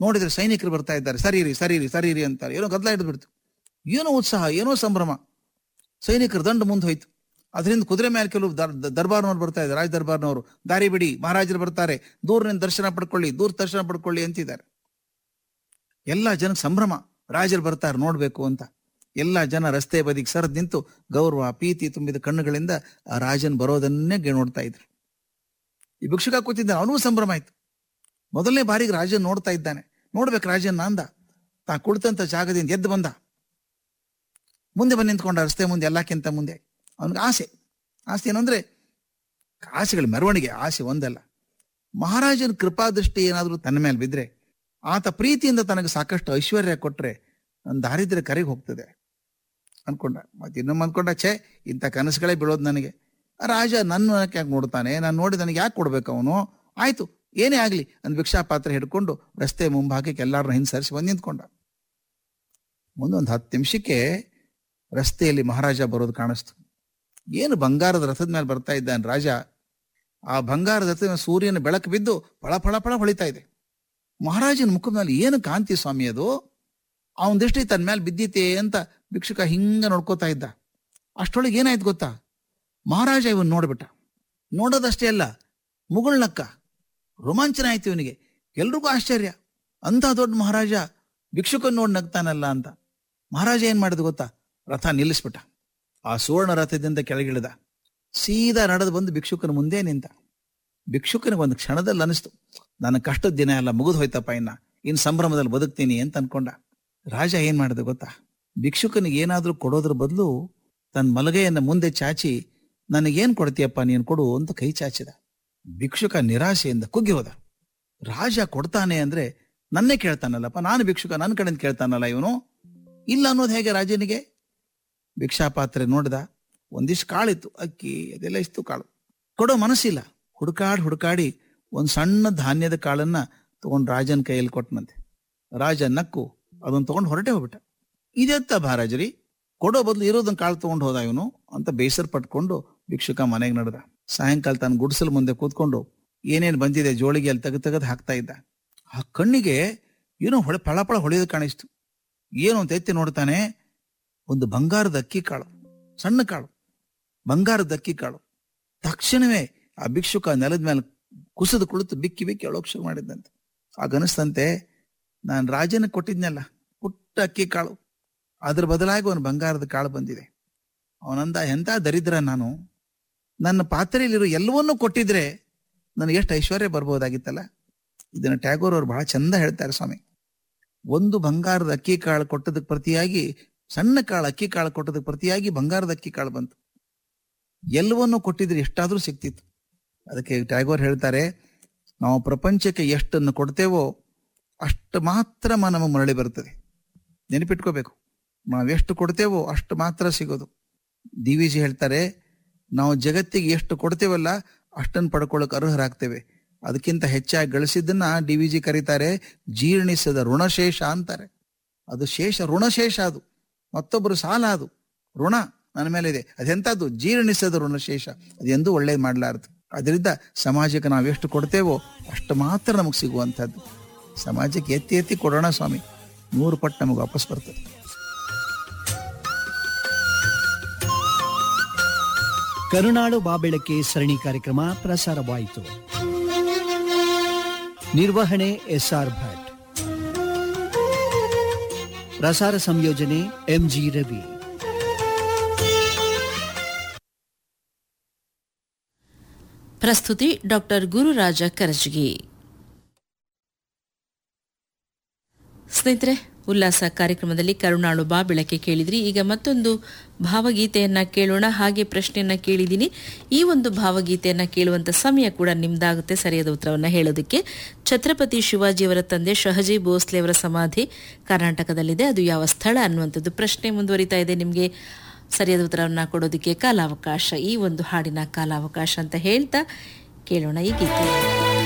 ನೋಡಿದ್ರೆ ಸೈನಿಕರು ಬರ್ತಾ ಇದ್ದಾರೆ ಸರಿರಿ ಸರಿರಿ ಸರಿರಿ ಅಂತಾರೆ ಏನೋ ಗದ್ದಲ ಹಿಡಿದ್ಬಿಡ್ತು ಏನೋ ಉತ್ಸಾಹ ಏನೋ ಸಂಭ್ರಮ ಸೈನಿಕರ ದಂಡು ಮುಂದೆ ಹೋಯ್ತು ಅದರಿಂದ ಕುದುರೆ ಮೇಲೆ ಕೆಲವು ದರ್- ದ- ದರ್ಬಾರ್ನವ್ರು ಬರ್ತಾ ಇದ್ದಾರೆ ರಾಜ ದರ್ಬಾರ್ನವರು ದಾರಿ ಬಿಡಿ ಮಹಾರಾಜರು ಬರ್ತಾರೆ ದೂರದಿಂದ ದರ್ಶನ ಪಡ್ಕೊಳ್ಳಿ ದೂರ ದರ್ಶನ ಪಡ್ಕೊಳ್ಳಿ ಅಂತಿದ್ದಾರೆ ಎಲ್ಲ ಜನ ಸಂಭ್ರಮ ರಾಜರು ಬರ್ತಾರೆ ನೋಡ್ಬೇಕು ಅಂತ ಎಲ್ಲ ಜನ ರಸ್ತೆ ಬದಿಗೆ ಸರದ್ ನಿಂತು ಗೌರವ ಪ್ರೀತಿ ತುಂಬಿದ ಕಣ್ಣುಗಳಿಂದ ಆ ರಾಜನ್ ಬರೋದನ್ನೇ ಗೆ- ನೋಡ್ತಾ ಇದ್ರು ಈ ಭಿಕ್ಷುಕ ಕೂತಿದ್ದಾನೆ ಅವನಿಗೂ ಸಂಭ್ರಮ ಆಯ್ತು ಮೊದಲನೇ ಬಾರಿಗೆ ರಾಜನ್ ನೋಡ್ತಾ ಇದ್ದಾನೆ ನೋಡ್ಬೇಕು ರಾಜನ್ ಅಂದ ತಾ ಕುಳಿತಂತ ಜಾಗದಿಂದ ಎದ್ದು ಬಂದ ಮುಂದೆ ಬಂದು ನಿಂತ್ಕೊಂಡ ರಸ್ತೆ ಮುಂದೆ ಎಲ್ಲಕ್ಕಿಂತ ಮುಂದೆ ಅವನಿಗೆ ಆಸೆ ಆಸೆ ಏನಂದ್ರೆ ಆಸೆಗಳ ಮೆರವಣಿಗೆ ಆಸೆ ಒಂದಲ್ಲ ಮಹಾರಾಜನ ಕೃಪಾದೃಷ್ಟಿ ಏನಾದ್ರೂ ತನ್ನ ಮೇಲೆ ಬಿದ್ರೆ ಆತ ಪ್ರೀತಿಯಿಂದ ತನಗೆ ಸಾಕಷ್ಟು ಐಶ್ವರ್ಯ ಕೊಟ್ರೆ ನನ್ನ ದಾರಿದ್ರ್ಯ ಕರೆಗೆ ಹೋಗ್ತದೆ ಅನ್ಕೊಂಡ ಮತ್ತೆ ಇನ್ನೊಮ್ಮೆ ಅನ್ಕೊಂಡ ಛೇ ಇಂಥ ಕನಸುಗಳೇ ಬೀಳೋದು ನನಗೆ ಆ ರಾಜ ನನ್ನ ಯಾಕೆ ನೋಡ್ತಾನೆ ನಾನು ನೋಡಿ ನನಗೆ ಯಾಕೆ ಕೊಡ್ಬೇಕು ಅವನು ಆಯ್ತು ಏನೇ ಆಗ್ಲಿ ಅಂದ್ ಭಿಕ್ಷಾ ಪಾತ್ರ ಹಿಡ್ಕೊಂಡು ರಸ್ತೆ ಮುಂಭಾಗಕ್ಕೆ ಎಲ್ಲಾರನ್ನ ಹಿಂಸರಿಸಿ ಬಂದು ನಿಂತ್ಕೊಂಡ ಮುಂದೊಂದು ಹತ್ತು ನಿಮಿಷಕ್ಕೆ ರಸ್ತೆಯಲ್ಲಿ ಮಹಾರಾಜ ಬರೋದು ಕಾಣಿಸ್ತು ಏನು ಬಂಗಾರದ ರಥದ ಮೇಲೆ ಬರ್ತಾ ಇದ್ದಾನೆ ರಾಜ ಆ ಬಂಗಾರದ ರಥದ ಮೇಲೆ ಸೂರ್ಯನ ಬೆಳಕು ಬಿದ್ದು ಫಳ ಫಳ ಫಳ ಹೊಳಿತಾ ಇದೆ ಮಹಾರಾಜನ ಮುಖದ ಮೇಲೆ ಏನು ಕಾಂತಿ ಸ್ವಾಮಿ ಅದು ಅವನ ದೃಷ್ಟಿ ತನ್ನ ಮೇಲೆ ಬಿದ್ದಿತೆ ಅಂತ ಭಿಕ್ಷುಕ ಹಿಂಗ ನೋಡ್ಕೋತಾ ಇದ್ದ ಅಷ್ಟೊಳಗೆ ಏನಾಯ್ತು ಗೊತ್ತಾ ಮಹಾರಾಜ ಇವನ್ ನೋಡ್ಬಿಟ್ಟ ನೋಡೋದಷ್ಟೇ ಅಲ್ಲ ಮುಗುಳ್ನಕ್ಕ ರೋಮಾಂಚನ ಆಯ್ತು ಇವನಿಗೆ ಎಲ್ರಿಗೂ ಆಶ್ಚರ್ಯ ಅಂತ ದೊಡ್ಡ ಮಹಾರಾಜ ಭಿಕ್ಷುಕನ್ ನೋಡಿ ನಗ್ತಾನಲ್ಲ ಅಂತ ಮಹಾರಾಜ ಏನ್ ಮಾಡಿದ ಗೊತ್ತಾ ರಥ ನಿಲ್ಲಿಸ್ಬಿಟ್ಟ ಆ ಸುವರ್ಣ ರಥದಿಂದ ಕೆಳಗಿಳಿದ ಸೀದಾ ನಡೆದು ಬಂದು ಭಿಕ್ಷುಕನ ಮುಂದೆ ನಿಂತ ಭಿಕ್ಷುಕನಿಗೆ ಒಂದು ಕ್ಷಣದಲ್ಲಿ ಅನಿಸ್ತು ನನ್ನ ಕಷ್ಟದ ದಿನ ಎಲ್ಲ ಮುಗಿದು ಹೋಯ್ತಪ್ಪ ಇನ್ನ ಇನ್ ಸಂಭ್ರಮದಲ್ಲಿ ಬದುಕ್ತೀನಿ ಅಂತ ಅನ್ಕೊಂಡ ರಾಜ ಏನ್ ಮಾಡಿದ ಗೊತ್ತಾ ಭಿಕ್ಷುಕನಿಗೆ ಏನಾದ್ರೂ ಕೊಡೋದ್ರ ಬದಲು ತನ್ನ ಮಲಗೆಯನ್ನ ಮುಂದೆ ಚಾಚಿ ನನಗೇನ್ ಕೊಡ್ತೀಯಪ್ಪ ನೀನ್ ಕೊಡು ಅಂತ ಕೈ ಚಾಚಿದ ಭಿಕ್ಷುಕ ನಿರಾಶೆಯಿಂದ ಕುಗ್ಗಿ ಹೋದ ರಾಜ ಕೊಡ್ತಾನೆ ಅಂದ್ರೆ ನನ್ನೇ ಕೇಳ್ತಾನಲ್ಲಪ್ಪ ನಾನು ಭಿಕ್ಷುಕ ನನ್ನ ಕಡೆಯಿಂದ ಕೇಳ್ತಾನಲ್ಲ ಇವನು ಇಲ್ಲ ಅನ್ನೋದು ಹೇಗೆ ರಾಜನಿಗೆ ಭಿಕ್ಷಾಪಾತ್ರೆ ನೋಡಿದ ಒಂದಿಷ್ಟು ಕಾಳಿತ್ತು ಅಕ್ಕಿ ಅದೆಲ್ಲ ಇಷ್ಟು ಕಾಳು ಕೊಡೋ ಮನಸ್ಸಿಲ್ಲ ಹುಡುಕಾಡಿ ಹುಡುಕಾಡಿ ಒಂದ್ ಸಣ್ಣ ಧಾನ್ಯದ ಕಾಳನ್ನ ತಗೊಂಡು ರಾಜನ ಕೈಯಲ್ಲಿ ಕೊಟ್ಟನಂತೆ ರಾಜ ನಕ್ಕು ಅದನ್ನ ತಗೊಂಡು ಹೊರಟೆ ಹೋಗ್ಬಿಟ್ಟ ಇದೆತ್ತ ಮಹಾರಾಜರಿ ಕೊಡೋ ಬದಲು ಇರೋದನ್ನ ಕಾಳು ತಗೊಂಡು ಹೋದ ಇವನು ಅಂತ ಬೇಸರ ಪಟ್ಕೊಂಡು ಭಿಕ್ಷುಕ ಮನೆಗೆ ನಡೆದ ಸಾಯಂಕಾಲ ತನ್ನ ಗುಡಿಸಲು ಮುಂದೆ ಕೂತ್ಕೊಂಡು ಏನೇನ್ ಬಂದಿದೆ ಜೋಳಿಗೆ ಅಲ್ಲಿ ತೆಗೆದು ತೆಗೆದು ಹಾಕ್ತಾ ಇದ್ದ ಆ ಕಣ್ಣಿಗೆ ಏನೋ ಹೊಳೆ ಫಳಫಳ ಹೊಳೆಯೋದು ಕಾಣಿಸ್ತು ಏನು ಅಂತ ಎತ್ತಿ ನೋಡ್ತಾನೆ ಒಂದು ಬಂಗಾರದ ಅಕ್ಕಿ ಕಾಳು ಸಣ್ಣ ಕಾಳು ಬಂಗಾರದ ಅಕ್ಕಿ ಕಾಳು ತಕ್ಷಣವೇ ಆ ಭಿಕ್ಷುಕ ನೆಲದ ಮೇಲೆ ಕುಸಿದು ಕುಳಿತು ಬಿಕ್ಕಿ ಬಿಕ್ಕಿ ಅಳೋಕ್ ಶುರು ಮಾಡಿದ್ದಂತೆ ಆಗ ಅನಿಸ್ತಂತೆ ನಾನು ರಾಜನ ಕೊಟ್ಟಿದ್ನಲ್ಲ ಪುಟ್ಟ ಅಕ್ಕಿ ಕಾಳು ಅದ್ರ ಬದಲಾಗಿ ಒಂದು ಬಂಗಾರದ ಕಾಳು ಬಂದಿದೆ ಅವನಂದ ಎಂತ ದರಿದ್ರ ನಾನು ನನ್ನ ಪಾತ್ರೆಯಲ್ಲಿರೋ ಎಲ್ಲವನ್ನೂ ಕೊಟ್ಟಿದ್ರೆ ನನಗೆ ಎಷ್ಟು ಐಶ್ವರ್ಯ ಬರ್ಬೋದಾಗಿತ್ತಲ್ಲ ಇದನ್ನ ಟ್ಯಾಗೋರ್ ಅವ್ರು ಬಹಳ ಚಂದ ಹೇಳ್ತಾರೆ ಸ್ವಾಮಿ ಒಂದು ಬಂಗಾರದ ಅಕ್ಕಿ ಕಾಳು ಕೊಟ್ಟದಕ್ಕೆ ಪ್ರತಿಯಾಗಿ ಸಣ್ಣ ಕಾಳು ಅಕ್ಕಿ ಕಾಳು ಕೊಟ್ಟದಕ್ಕೆ ಪ್ರತಿಯಾಗಿ ಬಂಗಾರದ ಅಕ್ಕಿ ಕಾಳು ಬಂತು ಎಲ್ಲವನ್ನೂ ಕೊಟ್ಟಿದ್ರೆ ಎಷ್ಟಾದ್ರೂ ಸಿಕ್ತಿತ್ತು ಅದಕ್ಕೆ ಟ್ಯಾಗೋರ್ ಹೇಳ್ತಾರೆ ನಾವು ಪ್ರಪಂಚಕ್ಕೆ ಎಷ್ಟನ್ನು ಕೊಡ್ತೇವೋ ಅಷ್ಟು ಮಾತ್ರ ಮ- ನಮಗೆ ಮರಳಿ ಬರ್ತದೆ ನೆನಪಿಟ್ಕೋಬೇಕು ನಾವೆಷ್ಟು ಕೊಡ್ತೇವೋ ಅಷ್ಟು ಮಾತ್ರ ಸಿಗೋದು ಡಿ ವಿ ಜಿ ಹೇಳ್ತಾರೆ ನಾವು ಜಗತ್ತಿಗೆ ಎಷ್ಟು ಕೊಡ್ತೇವಲ್ಲ ಅಷ್ಟನ್ನು ಪಡ್ಕೊಳ್ಳೋಕೆ ಅರ್ಹರಾಗ್ತೇವೆ ಅದಕ್ಕಿಂತ ಹೆಚ್ಚಾಗಿ ಗಳಿಸಿದ್ದನ್ನ ಡಿ ವಿ ಜಿ ಕರೀತಾರೆ ಜೀರ್ಣಿಸದ ಋಣಶೇಷ ಅಂತಾರೆ ಅದು ಶೇಷ ಋಣಶೇಷ ಅದು ಮತ್ತೊಬ್ಬರು ಸಾಲ ಅದು ಋಣ ನನ್ನ ಮೇಲೆ ಇದೆ ಅದೆಂತದ್ದು ಜೀರ್ಣಿಸದ ಋಣಶೇಷ ಅದೆಂದೂ ಒಳ್ಳೇದು ಮಾಡಲಾರದು ಅದರಿಂದ ಸಮಾಜಕ್ಕೆ ನಾವು ಎಷ್ಟು ಕೊಡ್ತೇವೋ ಅಷ್ಟು ಮಾತ್ರ ನಮಗೆ ಸಿಗುವಂಥದ್ದು ಸಮಾಜಕ್ಕೆ ಎತ್ತಿ ಎತ್ತಿ ಕೊಡೋಣ ಸ್ವಾಮಿ ನೂರು ಪಟ್ಟು ನಮಗೆ ವಾಪಸ್ ಬರ್ತದೆ ಕರುನಾಡು ಬಾಬೆಳಕೆ ಸರಣಿ ಕಾರ್ಯಕ್ರಮ ಪ್ರಸಾರವಾಯಿತು ನಿರ್ವಹಣೆ ಎಸ್ಆರ್ ಭಟ್ ಪ್ರಸಾರ ಸಂಯೋಜನೆ ಎಂಜಿ ರವಿ ಪ್ರಸ್ತುತಿ ಡಾಕ್ಟರ್ ಗುರುರಾಜ ಕರಜಗಿ ಸ್ನೇಹಿತರೆ ಉಲ್ಲಾಸ ಕಾರ್ಯಕ್ರಮದಲ್ಲಿ ಕರುಣಾಳು ಬಾ ಬೆಳಕೆ ಕೇಳಿದ್ರಿ ಈಗ ಮತ್ತೊಂದು ಭಾವಗೀತೆಯನ್ನ ಕೇಳೋಣ ಹಾಗೆ ಪ್ರಶ್ನೆಯನ್ನ ಕೇಳಿದ್ದೀನಿ ಈ ಒಂದು ಭಾವಗೀತೆಯನ್ನ ಕೇಳುವಂತ ಸಮಯ ಕೂಡ ನಿಮ್ದಾಗುತ್ತೆ ಸರಿಯಾದ ಉತ್ತರವನ್ನ ಹೇಳೋದಕ್ಕೆ ಛತ್ರಪತಿ ಶಿವಾಜಿಯವರ ತಂದೆ ಶಹಜಿ ಭೋಸ್ಲೆ ಅವರ ಸಮಾಧಿ ಕರ್ನಾಟಕದಲ್ಲಿದೆ ಅದು ಯಾವ ಸ್ಥಳ ಅನ್ನುವಂಥದ್ದು ಪ್ರಶ್ನೆ ಮುಂದುವರಿತಾ ಇದೆ ನಿಮಗೆ ಸರಿಯಾದ ಉತ್ತರವನ್ನ ಕೊಡೋದಕ್ಕೆ ಕಾಲಾವಕಾಶ ಈ ಒಂದು ಹಾಡಿನ ಕಾಲಾವಕಾಶ ಅಂತ ಹೇಳ್ತಾ ಕೇಳೋಣ ಈ ಗೀತೆ